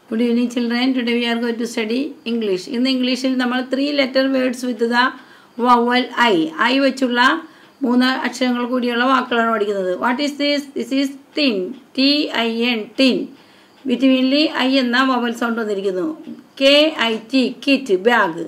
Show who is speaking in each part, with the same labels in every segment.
Speaker 1: good evening children today we are going to study English ഇന്ന് ഇംഗ്ലീഷിൽ നമ്മൾ three letter words with the vowel I I വെച്ചുള്ള മൂന്ന് അക്ഷരങ്ങൾ കൂടിയുള്ള വാക്കുകളാണ് പഠിക്കുന്നത് what is this this is tin T I N tin ബിറ്റ്വീൻലി ഐ എന്ന വവൽ സൗണ്ട് വന്നിരിക്കുന്നു K I T kit bag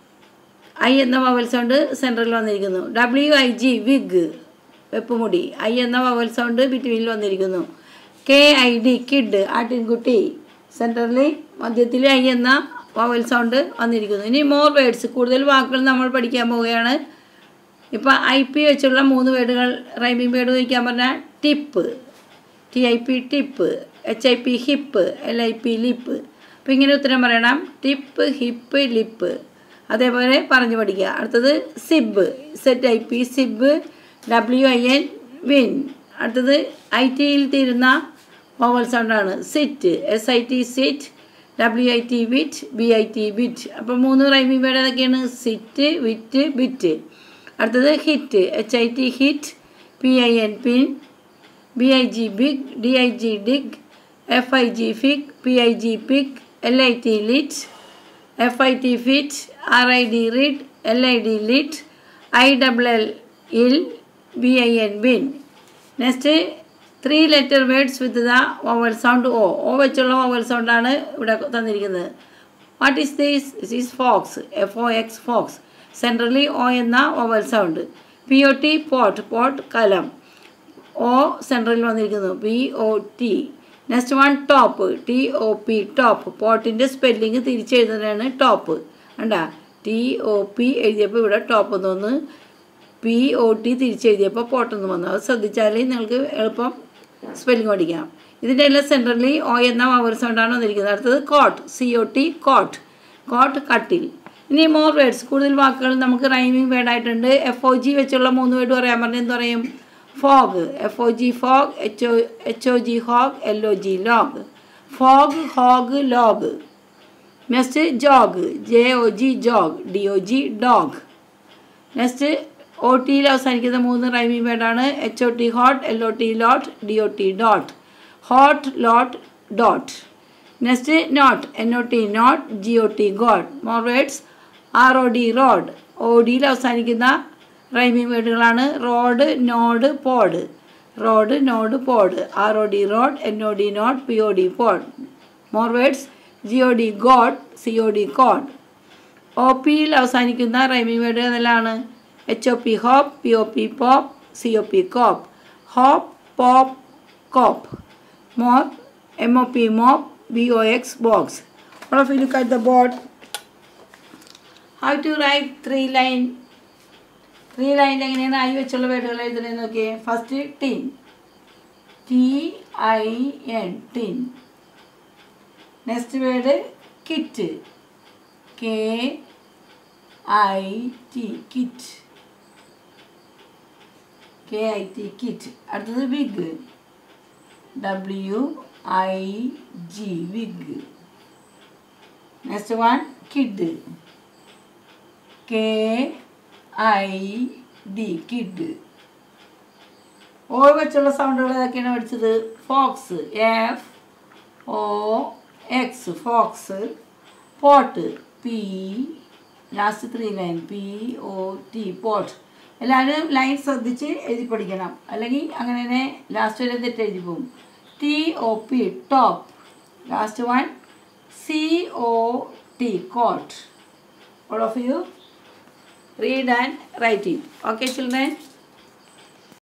Speaker 1: I എന്ന വവൽ സൗണ്ട് സെൻട്രൽ വന്നിരിക്കുന്നു ഡബ്ല്യു ഐ ജി വിഗ് വെപ്പുമുടി ഐ എന്ന വവൽ സൗണ്ട് ബിറ്റ്വീനിൽ വന്നിരിക്കുന്നു K I D kid ആട്ടിൻകുട്ടി centrally മധ്യത്തിൽ ഐ എന്ന വവൽ സൗണ്ട് വന്നിരിക്കുന്നു ഇനി മോർ വേർഡ്സ് കൂടുതൽ വാക്കുകൾ നമ്മൾ പഠിക്കാൻ പോവുകയാണ് ഇപ്പം ഐ പി വെച്ചുള്ള മൂന്ന് വേർഡുകൾ റൈമിംഗ് വേർഡ് ചോദിക്കാൻ പറഞ്ഞാൽ tip T I P tip H I P hip L I P lip അപ്പം ഇങ്ങനെ ഉത്തരം പറയണം ടിപ്പ് ഹിപ്പ് ലിപ്പ് അതേപോലെ പറഞ്ഞു പഠിക്കുക അടുത്തത് sip S I P sip W I N win അടുത്തത് ഐ ടിയിൽ തീരുന്ന വോവൽ സൗണ്ടാണ് sit S I T sit W I T wit B I T bit അപ്പം മൂന്ന് റൈമിംഗ് വേർഡ് ഏതൊക്കെയാണ് സിറ്റ് വിറ്റ് ബിറ്റ് അടുത്തത് hit H I T hit P I N pin B I G big D I G dig F I G fig P I G pig L I T Litt F I T fit R I D rid L I D lit I double L ill B I N bin next three letter words with the vowel sound O O വെച്ചുള്ള vowel സൗണ്ടാണ് ഇവിടെ തന്നിരിക്കുന്നത് what is these this is fox F O X fox centrally O എന്ന vowel sound P O T pot pot കലം O സെൻട്രലിൽ വന്നിരിക്കുന്നു P O T next one top T O P top പോട്ടിൻ്റെ spelling തിരിച്ചെഴുതുന്നതാണ് top കണ്ടാ T O P എഴുതിയപ്പോൾ ഇവിടെ top എന്ന് വന്ന് പി ഒ ടി തിരിച്ചെഴുതിയപ്പോൾ പോട്ടെന്ന് വന്നു അത് ശ്രദ്ധിച്ചാൽ നിങ്ങൾക്ക് എളുപ്പം സ്പെല്ലിംഗ് പഠിക്കാം ഇതിൻ്റെ എല്ലാം സെൻട്രലി ഒ എന്ന വവർ സൗണ്ടാണ് വന്നിരിക്കുന്നത് അടുത്തത് cot C O T cot cot കട്ടിൽ ഇനി മോർ വേർഡ്സ് കൂടുതൽ വാക്കുകൾ നമുക്ക് റൈമിംഗ് വേർഡായിട്ടുണ്ട് എഫ് ഒ ജി വെച്ചുള്ള മൂന്ന് വേർഡ് പറയാൻ പറഞ്ഞാൽ എന്ത് പറയും fog F O G fog H O H O G hog L O G log fog hog log next jog J O G jog D O G dog next O ടിയിൽ അവസാനിക്കുന്ന മൂന്ന് rhyming വേർഡാണ് H O T hot L O T lot D O T dot hot lot dot next not N O T not G O T god more words R O D rod O ഡിയിൽ അവസാനിക്കുന്ന rhyming വേർഡുകളാണ് rod nod pod rod nod pod R O D rod N O D not P O D pod more words G O D god C O D cod O പിയിൽ അവസാനിക്കുന്ന rhyming word ഏതെല്ലാമാണ് H O P hop P O P pop C O P cop hop pop cop mop M O P mop B O X box all of you look at the board how to write three line three ലൈനിൽ എങ്ങനെയാണ് I വെച്ചുള്ള വേർഡുകൾ എഴുതുന്നത് നോക്കിയേ first tin T I N tin next word kit K I T kit K I T kit അടുത്തത് wig W I G wig next one kid K I D kid O വെച്ചുള്ള സൗണ്ടുകൾ ഏതൊക്കെയാണ് പഠിച്ചത് fox F O X fox pot P last three line P O T pot എല്ലാവരും line ശ്രദ്ധിച്ച് എഴുതി പഠിക്കണം അല്ലെങ്കിൽ അങ്ങനെ തന്നെ ലാസ്റ്റ് വരെ തെറ്റ് എഴുതി പോകും T O P top last one C O T cot all of you read and write it okay children